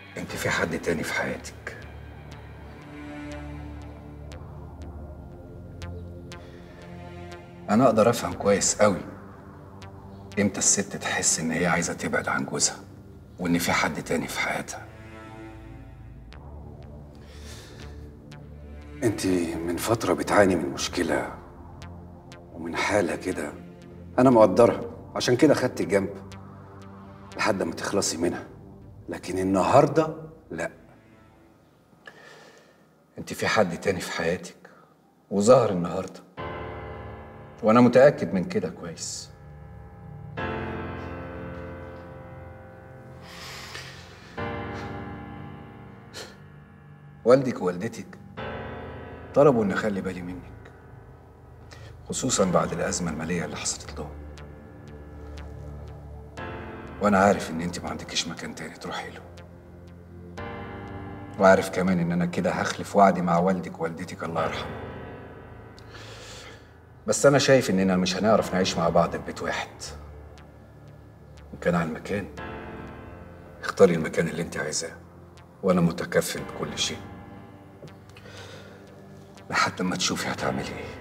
انت في حد تاني في حياتك انا اقدر افهم كويس قوي امتى الست تحس ان هي عايزه تبعد عن جوزها وان في حد تاني في حياتها انت من فتره بتعاني من مشكله ومن حاله كده انا مقدرها عشان كده خدت جنب لحد ما تخلصي منها لكن النهارده لا انت في حد تاني في حياتك وظهر النهارده وانا متاكد من كده كويس والدك ووالدتك طلبوا اني اخلي بالي منك خصوصا بعد الازمه الماليه اللي حصلت لهم وانا عارف ان انت ما عندكيش مكان تاني تروحي له وعارف كمان ان انا كده هخلف وعدي مع والدك ووالدتك الله يرحمه بس انا شايف اننا مش هنعرف نعيش مع بعض في بيت واحد وكان على المكان اختاري المكان اللي انت عايزاه وانا متكفل بكل شيء لحد ما تشوفي هتعملي ايه